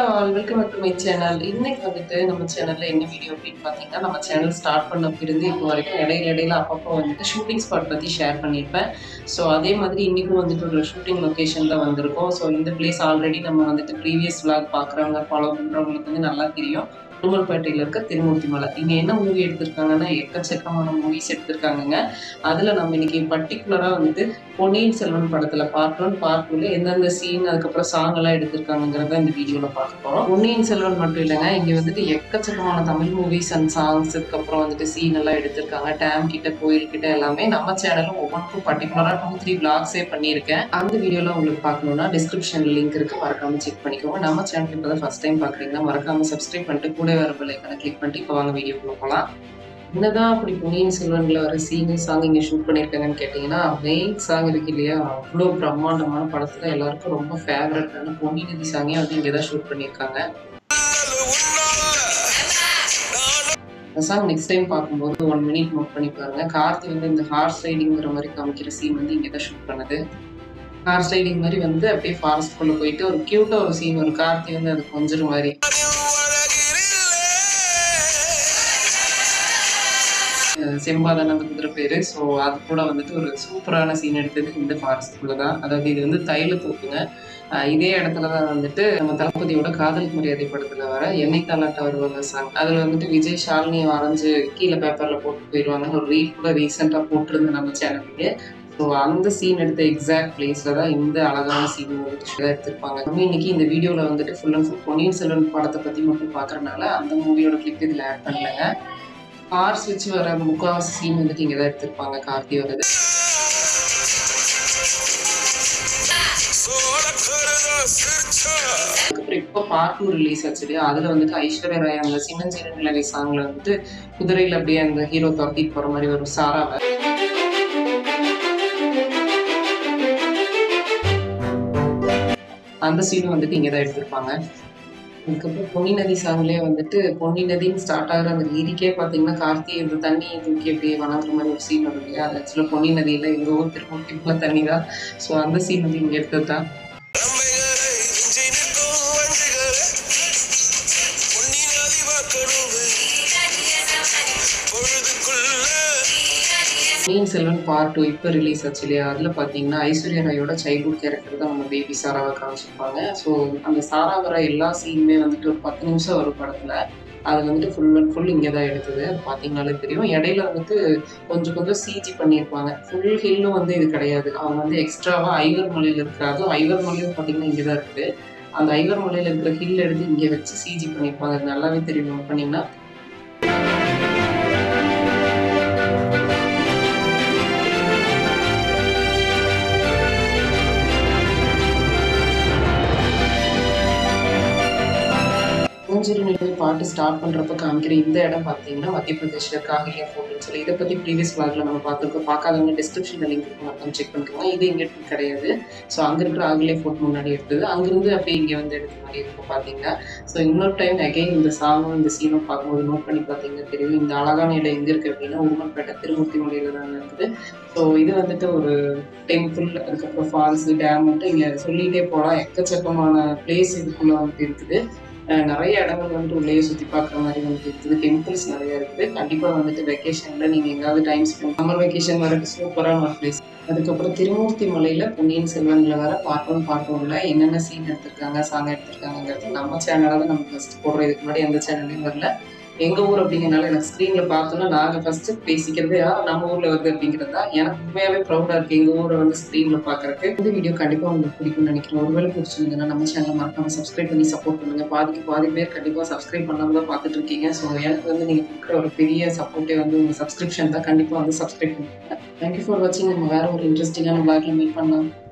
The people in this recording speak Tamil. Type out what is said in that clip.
all welcome to my channel இன்னைக்கு வந்துட்டு நம்ம சேனல்ல என்ன வீடியோ அப்படின்னு பார்த்தீங்கன்னா நம்ம சேனல் ஸ்டார்ட் பண்ண இருந்து இப்போ வரைக்கும் இடையில இடையில அப்பப்போ வந்துட்டு ஷூட்டிங் ஸ்பாட் பற்றி ஷேர் பண்ணியிருப்பேன் ஸோ அதே மாதிரி இன்னைக்கும் வந்துட்டு ஒரு ஷூட்டிங் லொக்கேஷனில் வந்திருக்கோம் ஸோ இந்த பிளேஸ் ஆல்ரெடி நம்ம வந்துட்டு ப்ரீவியஸ் vlog பார்க்குறவங்க ஃபாலோ பண்ணுறவங்களுக்கு வந்து நல்லா தெரியும் உடுமல்பேட்டையில் இருக்க திருமூர்த்தி மலை இங்கே என்ன மூவி எடுத்திருக்காங்கன்னா எக்கச்சக்கமான மூவிஸ் எடுத்திருக்காங்கங்க அதில் நம்ம இன்னைக்கு பர்டிகுலராக வந்துட்டு பொன்னியின் செல்வன் படத்துல பார்ட் ஒன் பார்ட் டூல எந்தெந்த சீன் அதுக்கப்புறம் சாங் எல்லாம் எடுத்திருக்காங்கிறத இந்த வீடியோல பார்க்க போறோம் பொன்னியின் செல்வன் மட்டும் இல்லைங்க இங்க வந்துட்டு எக்கச்சக்கமான தமிழ் மூவிஸ் அண்ட் சாங்ஸ் அதுக்கப்புறம் வந்துட்டு சீன் எல்லாம் எடுத்திருக்காங்க டேம் கிட்ட கோயில் கிட்ட எல்லாமே நம்ம சேனலும் ஒவ்வொன்றுக்கும் பர்டிகுலரா டூ த்ரீ பிளாக்ஸே பண்ணியிருக்கேன் அந்த வீடியோல உங்களுக்கு பார்க்கணும்னா டிஸ்கிரிப்ஷன் லிங்க் இருக்கு மறக்காம செக் பண்ணிக்கோங்க நம்ம சேனல் இப்போ தான் ஃபர்ஸ்ட் டைம் பாக்குறீங்கன்னா மறக்காம சப்ஸ்கிரைப் பண்ணிட்டு கூட வர பெல்லைக்கான கிளிக் பண்ணிட்டு இப்போ வாங்க வீடியோக்குள்ள போகலாம் என்னதான் அப்படி பொன்னியின் செல்வன்ல வர சீனு சாங் இங்க ஷூட் பண்ணியிருக்காங்கன்னு கேட்டிங்கன்னா மெயின் சாங் இருக்கு இல்லையா அவ்வளோ பிரம்மாண்டமான படத்துல எல்லாருக்கும் ரொம்ப ஃபேவரட்டான பொன்னி நதி சாங்கே வந்து இங்கே தான் ஷூட் பண்ணியிருக்காங்க அந்த சாங் நெக்ஸ்ட் டைம் பார்க்கும்போது ஒன் மினிட் நோட் பண்ணி பாருங்க கார்த்தி வந்து இந்த ஹார்ஸ் ரைடிங்கிற மாதிரி காமிக்கிற சீன் வந்து இங்கே தான் ஷூட் பண்ணது ஹார்ஸ் ரைடிங் மாதிரி வந்து அப்படியே ஃபாரஸ்ட் குள்ள போயிட்டு ஒரு கியூட்டா ஒரு சீன் ஒரு கார்த்தி வந்து அது கொஞ்சம் மாதிரி அஹ் செம்பாதான் அந்த குதிரை பேரு ஸோ அது கூட வந்துட்டு ஒரு சூப்பரான சீன் எடுத்தது இந்த ஃபாரஸ்ட்குள்ள தான் அதாவது இது வந்து தைல தூக்குங்க அஹ் இதே இடத்துல தான் வந்துட்டு நம்ம தளபதியோட காதல் மரியாதை படத்துல வர எண்ணெய் தாலாட்ட வருவாங்க சாங் அதுல வந்துட்டு விஜய் ஷாலினி வரைஞ்சு கீழே பேப்பர்ல போட்டு போயிடுவாங்க ஒரு ரீல் கூட ரீசெண்டா போட்டிருந்தேன் நம்ம சேனலுக்கு ஸோ அந்த சீன் எடுத்த எக்ஸாக்ட் பிளேஸ்ல தான் இந்த அழகான சீன் வந்துட்டு எடுத்திருப்பாங்க நம்ம இன்னைக்கு இந்த வீடியோல வந்துட்டு full and full Ponniyin Selvan படத்தை பத்தி மட்டும் பாக்குறதுனால அந்த மூவியோட கிளிப் இதுல ஆட் பண்ணலங்க ஹார்ஸ் வச்சு வர முக்காவாசி சீன் வந்துட்டு இங்கே தான் எடுத்திருப்பாங்க கார்த்தி வருது அதுக்கப்புறம் இப்போ பார்ட் டூ ரிலீஸ் ஆச்சு இல்லையா அதில் வந்துட்டு ஐஸ்வர்யா ராய் அந்த சின்னஞ்சிறு நிலவை சாங்ல வந்துட்டு குதிரையில் அப்படியே அந்த ஹீரோ துரத்திட்டு போகிற மாதிரி வரும் சாராவை அந்த சீனும் வந்துட்டு இங்கே தான் எடுத்திருப்பாங்க அதுக்கப்புறம் பொன்னி நதி சாங்லேயே வந்துட்டு பொன்னி நதின்னு ஸ்டார்ட் ஆகுற அந்த லிரிக்கே பார்த்தீங்கன்னா கார்த்தி இந்த தண்ணி தூக்கி அப்படியே வணங்குற மாதிரி ஒரு சீன் வரும் இல்லையா அது ஆக்சுவலாக பொன்னி நதியில் எங்கள் ஊர் திருமூர்த்திக்குள்ள தண்ணி தான் ஸோ அந்த சீன் வந்து இங்கே எடுத்தது தான் பொன்னியின் செல்வன் பார்ட் டூ இப்போ ரிலீஸ் ஆச்சு இல்லையா அதில் பார்த்தீங்கன்னா ஐஸ்வர்யா ராயோட சைல்ட்ஹுட் கேரக்டர் தான் நம்ம பேபி சாராவை காமிச்சிருப்பாங்க ஸோ அந்த சாரா வர எல்லா சீனுமே வந்துட்டு ஒரு பத்து நிமிஷம் வரும் படத்தில் அது வந்துட்டு ஃபுல் அண்ட் ஃபுல் இங்கே தான் எடுத்தது அது பார்த்தீங்கனாலே தெரியும் இடையில வந்துட்டு கொஞ்சம் கொஞ்சம் சிஜி பண்ணியிருப்பாங்க ஃபுல் ஹில்லும் வந்து இது கிடையாது அவங்க வந்து எக்ஸ்ட்ராவாக ஐவர் மலையில் இருக்கிற அதுவும் ஐவர் மலையும் பார்த்தீங்கன்னா இங்கே தான் இருக்குது அந்த ஐவர் மலையில் இருக்கிற ஹில் எடுத்து இங்கே வச்சு சிஜி பண்ணியிருப்பாங்க அது நல்லாவே தெரியும் note பண்ணீங்கன்னா மூஞ்சூர் நிலவை பாட்டு ஸ்டார்ட் பண்றப்ப காமிக்கிற இந்த இடம் பார்த்தீங்கன்னா மத்திய பிரதேஷ்ல காகிலியா ஃபோர்ட்னு சொல்லி இதை பத்தி ப்ரீவியஸ் vlogல நம்ம பார்த்துருக்கோம் பார்க்காதவங்க டிஸ்கிரிப்ஷன்ல லிங்க் இருக்கும் மட்டும் செக் பண்ணிக்கோங்க இது இங்க எடுத்து கிடையாது ஸோ அங்க இருக்கிற ஆகிலியா ஃபோர்ட் முன்னாடி எடுத்தது அங்கிருந்து அப்படியே இங்க வந்து எடுத்த மாதிரி இருக்கும் பாத்தீங்கன்னா ஸோ இன்னொரு டைம் அகைன் இந்த சாங்கும் இந்த சீனும் பார்க்கும்போது நோட் பண்ணி பார்த்தீங்கன்னா தெரியும் இந்த அழகான இடம் எங்க இருக்கு அப்படின்னா உடுமல்பேட்டை திருமூர்த்தி மலையில தான் இருக்குது ஸோ இது வந்துட்டு ஒரு டெம்பிள் அதுக்கப்புறம் ஃபால்ஸ் டேம் வந்துட்டு இங்க சொல்லிட்டே போகலாம் எக்கச்சக்கமான பிளேஸ் இதுக்குள்ள வந்துட்டு இருக்குது அஹ் நிறைய இடங்கள் வந்துட்டு உள்ளேயே சுற்றி பார்க்குற மாதிரி வந்துட்டு இருக்குது டெம்பிள்ஸ் நிறைய இருக்குது கண்டிப்பாக வந்துட்டு வெக்கேஷனில் நீங்கள் எங்காவது டைம் ஸ்பெண்ட் சம்மர் வெக்கேஷன் வரக்கு சூப்பரான ஒரு பிளேஸ் அதுக்கப்புறம் திருமூர்த்தி மலையில் பொன்னியின் செல்வன்ல வர பார்ட் ஒன் பார்ட் ஒன்ல என்னென்ன சீன் எடுத்திருக்காங்க சாங் எடுத்திருக்காங்கிறது நம்ம சேனலில் தான் நம்ம ஃபஸ்ட் போடுறோம் இதுக்கு முன்னாடி எந்த சேனல்லையும் வரல எங்க ஊர் அப்படிங்கிறனால எனக்கு ஸ்க்ரீன்ல பார்த்தோன்னா நாங்க ஃபர்ஸ்ட் பேசிக்கிறது "ஆ, நம்ம ஊர்ல வருது அப்படிங்கிறது தான் எனக்கு உண்மையாவே ப்ரௌடா இருக்கு எங்க ஊரை வந்து ஸ்க்ரீன்ல பாக்குறதுக்கு இந்த வீடியோ கண்டிப்பா உங்களுக்கு பிடிக்கும்னு நினைக்கிறேன் ஒருவேளை பிடிச்சிருந்ததுன்னா நம்ம சேனலை மறக்காம சப்ஸ்கிரைப் பண்ணி சப்போர்ட் பண்ணுங்க பாதிக்கு பாதி பேர் கண்டிப்பா சப்ஸ்கிரைப் பண்ணாம தான் பார்த்துட்டு இருக்கீங்க ஸோ எனக்கு வந்து நீங்க கொடுக்குற ஒரு பெரிய சப்போர்ட்டே வந்து உங்க சப்ஸ்கிரிப்ஷன் தான் கண்டிப்பா வந்து சப்ஸ்கிரைப் பண்ணுங்க தேங்க்யூ ஃபார் வாட்சிங் நம்ம வேற ஒரு இன்ட்ரெஸ்டிங்கான பிளாக்ல மீட் பண்ணலாம்